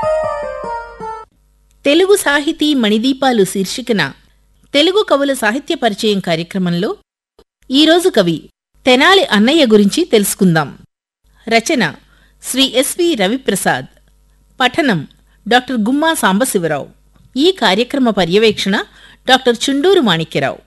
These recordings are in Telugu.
తెలుగు సాహితీ మణిదీపాలు శీర్షికన తెలుగు కవుల సాహిత్య పరిచయం కార్యక్రమంలో ఈరోజు కవి తెనాలి అన్నయ్య గురించి తెలుసుకుందాం రచన శ్రీ ఎస్వి రవిప్రసాద్ పఠనం డాక్టర్ గుమ్మా సాంబశివరావు ఈ కార్యక్రమ పర్యవేక్షణ డాక్టర్ చుండూరు మాణిక్యరావు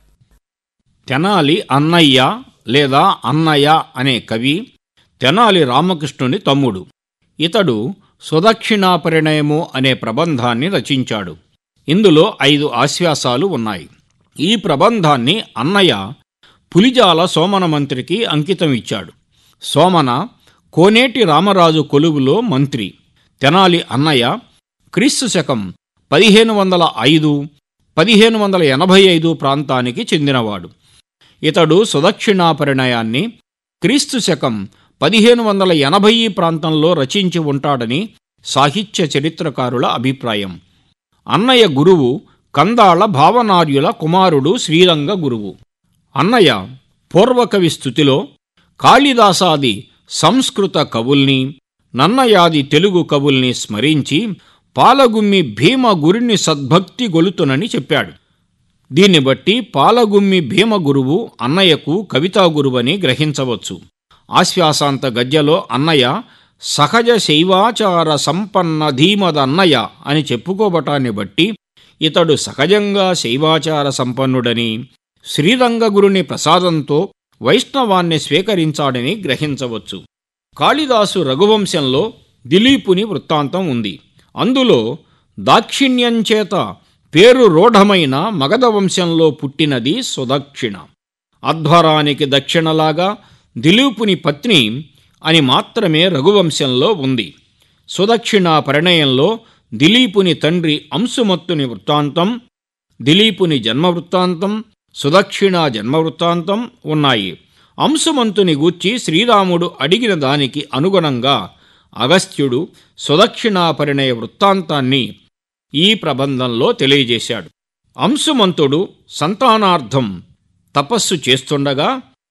తెనాలి అన్నయ్య లేదా అన్నయ్య అనే కవి తెనాలి రామకృష్ణుని తమ్ముడు ఇతడు సుదక్షిణాపరిణయము అనే ప్రబంధాన్ని రచించాడు ఇందులో ఐదు ఆశ్వాసాలు ఉన్నాయి ఈ ప్రబంధాన్ని అన్నయ్య పులిజాల సోమన మంత్రికి అంకితం ఇచ్చాడు సోమన కోనేటి రామరాజు కొలువులో మంత్రి తెనాలి అన్నయ్య క్రీస్తు శకం పదిహేను వందల ఐదు పదిహేను వందల ఎనభై ఐదు ప్రాంతానికి చెందినవాడు ఇతడు సుదక్షిణాపరిణయాన్ని క్రీస్తు శకం పదిహేను వందల ఎనభై ప్రాంతంలో రచించి ఉంటాడని సాహిత్య చరిత్రకారుల అభిప్రాయం అన్నయ్య గురువు కందాళ భావనార్యుల కుమారుడు శ్రీరంగ గురువు అన్నయ్య పూర్వకవి స్థుతిలో కాళిదాసాది సంస్కృత కవుల్ని నన్నయాది తెలుగు కవుల్ని స్మరించి పాలగుమ్మి భీమ గురిని సద్భక్తి గొలుతునని చెప్పాడు దీన్ని బట్టి పాలగుమ్మి భీమ గురువు అన్నయ్యకు కవితా గురువని గ్రహించవచ్చు ఆశ్వాసాంత గద్యలో అన్నయ్య సహజ శైవాచార సంపన్న ధీమదన్నయ్య అని చెప్పుకోబటాన్ని బట్టి ఇతడు సహజంగా శైవాచార సంపన్నుడని శ్రీరంగగురుని ప్రసాదంతో వైష్ణవాన్ని స్వీకరించాడని గ్రహించవచ్చు కాళిదాసు రఘువంశంలో దిలీపుని వృత్తాంతం ఉంది అందులో దాక్షిణ్యంచేత పేరు రూఢమైన మగధ వంశంలో పుట్టినది సుదక్షిణ అధ్వరానికి దక్షిణలాగా దిలీపుని పత్ని అని మాత్రమే రఘువంశంలో ఉంది సుదక్షిణ పరిణయంలో దిలీపుని తండ్రి అంశుమత్తుని వృత్తాంతం దిలీపుని జన్మ వృత్తాంతం సుదక్షిణ జన్మ వృత్తాంతం ఉన్నాయి అంశుమంతుని గూర్చి శ్రీరాముడు అడిగిన దానికి అనుగుణంగా అగస్త్యుడు సుదక్షిణాపరిణయ వృత్తాంతాన్ని ఈ ప్రబంధంలో తెలియజేశాడు అంశుమంతుడు సంతానార్థం తపస్సు చేస్తుండగా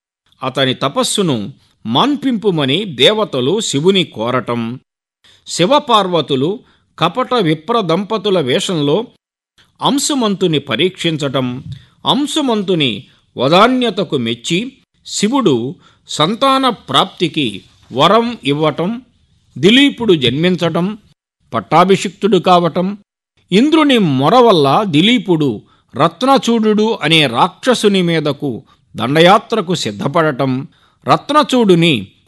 అతని తపస్సును మాన్పింపుమని దేవతలు శివుని కోరటం శివపార్వతులు కపట విప్ర దంపతుల వేషంలో అంశుమంతుని పరీక్షించటం అంశుమంతుని వదాన్యతకు మెచ్చి శివుడు సంతాన ప్రాప్తికి వరం ఇవ్వటం దిలీపుడు జన్మించటం పట్టాభిషిక్తుడు కావటం ఇంద్రుని మొర వల్ల దిలీపుడు రత్నచూడు అనే రాక్షసుని మీదకు దండయాత్రకు సిద్ధపడటం రత్నచూడుని